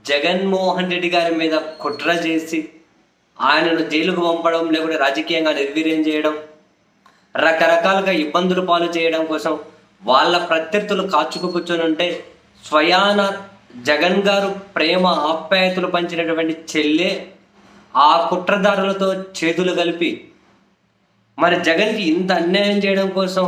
జగన్మోహన్ రెడ్డి గారి మీద కుట్ర చేసి ఆయనను జైలుకు పంపడం లేకుంటే రాజకీయంగా నిర్వీర్యం చేయడం రకరకాలుగా ఇబ్బందులు పాలు చేయడం కోసం వాళ్ళ ప్రత్యర్థులు కాచుకు కూర్చొని ఉంటే స్వయాన జగన్ గారు ప్రేమ ఆప్యాయతలు పంచినటువంటి చెల్లె ఆ కుట్రదారులతో చేతులు కలిపి మరి జగన్కి ఇంత అన్యాయం చేయడం కోసం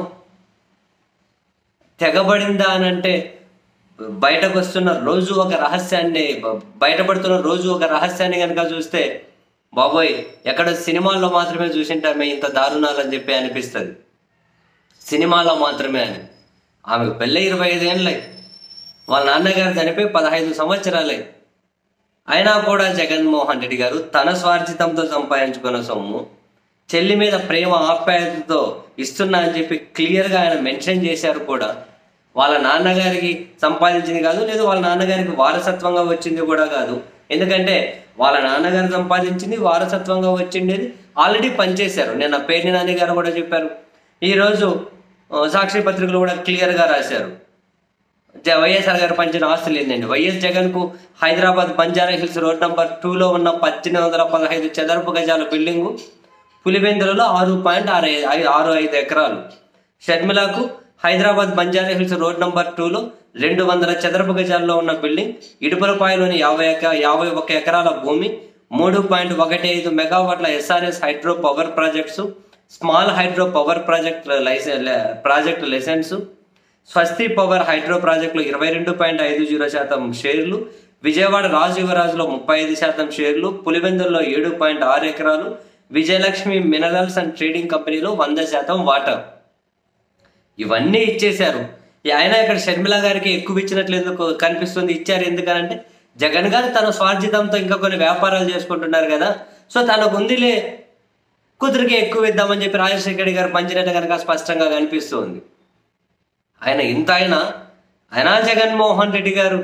తెగబడిందా అని అంటే బయటకు వస్తున్న రోజు ఒక రహస్యాన్ని బ- బయటపడుతున్న రోజు ఒక రహస్యాన్ని కనుక చూస్తే బాబోయ్ ఎక్కడ సినిమాల్లో మాత్రమే చూసింటామే ఇంత దారుణాలని చెప్పి అనిపిస్తుంది సినిమాలో మాత్రమే అని ఆమెకు పెళ్ళి ఇరవై ఐదు ఏళ్ళై వాళ్ళ నాన్నగారు చనిపోయి పదహైదు సంవత్సరాలే అయినా కూడా జగన్మోహన్ రెడ్డి గారు తన స్వార్జితంతో సంపాదించుకున్న సొమ్ము చెల్లి మీద ప్రేమ ఆప్యాయతతో ఇస్తున్నా అని చెప్పి క్లియర్గా ఆయన మెన్షన్ చేశారు కూడా వాళ్ళ నాన్నగారికి సంపాదించింది కాదు లేదు వాళ్ళ నాన్నగారికి వారసత్వంగా వచ్చింది కూడా కాదు ఎందుకంటే వాళ్ళ నాన్నగారు సంపాదించింది వారసత్వంగా వచ్చిండేది ఆల్రెడీ పనిచేశారు నేను పేర్ని నాని గారు కూడా చెప్పారు ఈరోజు ఆ, సాక్షి పత్రికలు కూడా క్లియర్గా రాశారు జ- వైఎస్ఆర్ గారు పంచిన ఆస్తులు ఏంటండి వైఎస్ జగన్ కు Hyderabad Banjara Hills road number టూలో ఉన్న పద్దెనిమిది వందల పదహైదు చదరపు గజాల బిల్డింగు పులివెందులలో ఆరు పాయింట్ ఆరు ఐ- ఐ- ఆరు ఐదు ఎకరాలు షర్మిలకు Hyderabad Banjara Hills road number టూలో రెండు వందల చదరపు గజాల్లో ఉన్న బిల్డింగ్ ఇడుపులపాయలోని యాభై ఎక యాభై ఒక ఎకరాల భూమి మూడు పాయింట్ ఒకటి ఐదు మెగావాట్ల SRS hydro power projects small hydro power project license project license Swasti power hydro ప్రాజెక్టులో ఇరవై రెండు పాయింట్ ఐదు జీరో శాతం షేర్లు విజయవాడ రాజు యువరాజులో ముప్పై ఐదు శాతం షేర్లు పులివెందుల్లో ఏడు పాయింట్ ఆరు ఎకరాలు విజయలక్ష్మి మినరల్స్ అండ్ ట్రేడింగ్ కంపెనీలో వంద శాతం వాటా ఇవన్నీ ఇచ్చేశారు ఈ ఆయన ఇక్కడ షర్మిల గారికి ఎక్కువ ఇచ్చినట్లు ఎందుకు కనిపిస్తుంది ఇచ్చారు ఎందుకనంటే జగన్ గారు తన స్వార్జితంతో ఇంకా కొన్ని వ్యాపారాలు చేసుకుంటున్నారు కదా సో తనకు ఉందిలే కూతురికి ఎక్కువ ఇద్దామని చెప్పి రాజశేఖర రెడ్డి గారు పంచినట్టు కనుక స్పష్టంగా కనిపిస్తుంది ఆయన ఇంత ఆయన ఆయన జగన్మోహన్ రెడ్డి గారు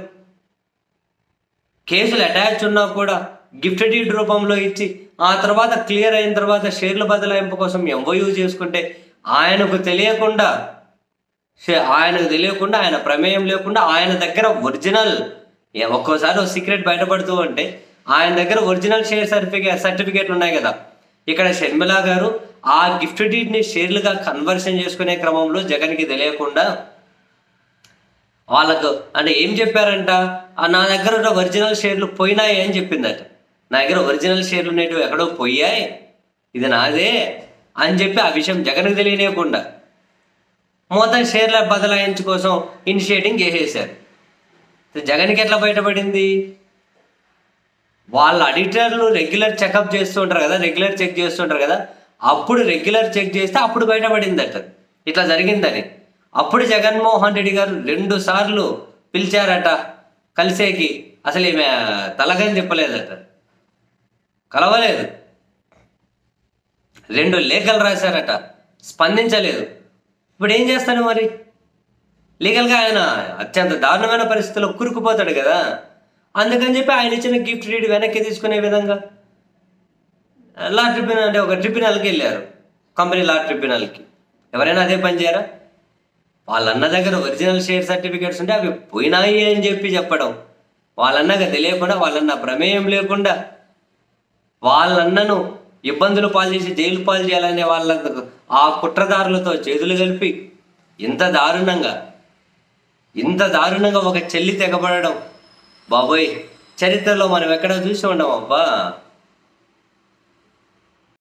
కేసులు అటాచ్ ఉన్నా కూడా గిఫ్ట్ డీడ్ రూపంలో ఇచ్చి ఆ తర్వాత క్లియర్ అయిన తర్వాత షేర్ల బదలాయింపు కోసం ఎంఓయూ చేసుకుంటే ఆయనకు తెలియకుండా షే- ఆయనకు తెలియకుండా ఆయన ప్రమేయం లేకుండా ఆయన దగ్గర ఒరిజినల్ ఏ- ఒక్కోసారి ఒక సీక్రెట్ బయటపడుతూ ఉంటే ఆయన దగ్గర ఒరిజినల్ షేర్ సర్టిఫికేట్ సర్టిఫికేట్లు ఉన్నాయి కదా ఇక్కడ షర్మిల గారు ఆ గిఫ్ట్ డీడ్ని షేర్లుగా కన్వర్షన్ చేసుకునే క్రమంలో జగన్కి తెలియకుండా వాళ్ళకు అంటే ఏం చెప్పారంట "ఆ, నా దగ్గర ఉన్న ఒరిజినల్ షేర్లు పోయినాయి అని చెప్పిందట నా దగ్గర ఒరిజినల్ షేర్లు ఉండేటివి ఎక్కడో పోయాయి ఇది నాదే అని చెప్పి ఆ విషయం జగన్కి తెలియనియకుండా మొత్తం షేర్ల బదలాయించు కోసం ఇనిషియేటింగ్ చేసేసారు జగన్కి ఎట్లా బయటపడింది వాళ్ళ అడిటర్లు రెగ్యులర్ చెకప్ చేస్తూ ఉంటారు కదా రెగ్యులర్ చెక్ చేస్తుంటారు కదా అప్పుడు రెగ్యులర్ చెక్ చేస్తే అప్పుడు బయటపడిందట ఇట్లా జరిగిందని అప్పుడు జగన్మోహన్ రెడ్డి గారు రెండు సార్లు పిలిచారట కలిసేకి అసలు ఈమె తలగని చెప్పలేదట కలవలేదు రెండు లేఖలు రాశారట స్పందించలేదు ఇప్పుడు ఏం చేస్తాడు మరి లీగల్గా ఆయన అత్యంత దారుణమైన పరిస్థితుల్లో కురుకుపోతాడు కదా అందుకని చెప్పి ఆయన ఇచ్చిన గిఫ్ట్ డీడ్ వెనక్కి తీసుకునే విధంగా లా ట్రిబ్యునల్ అంటే ఒక ట్రిబ్యునల్కి వెళ్ళారు కంపెనీ లా ట్రిబ్యునల్కి ఎవరైనా అదే పని చేయరా వాళ్ళన్న దగ్గర ఒరిజినల్ షేర్ సర్టిఫికేట్స్ ఉంటే అవి పోయినాయి అని చెప్పి చెప్పడం వాళ్ళన్నగా తెలియకుండా వాళ్ళన్న ప్రమేయం లేకుండా వాళ్ళన్నను ఇబ్బందులు పాలు చేసి జైలు పాలు చేయాలనే వాళ్ళ ఆ కుట్రదారులతో చేతులు కలిపి ఇంత దారుణంగా ఇంత దారుణంగా ఒక చెల్లి తెగబడడం బాబోయ్ చరిత్రలో మనం ఎక్కడ చూసి ఉండం అబ్బా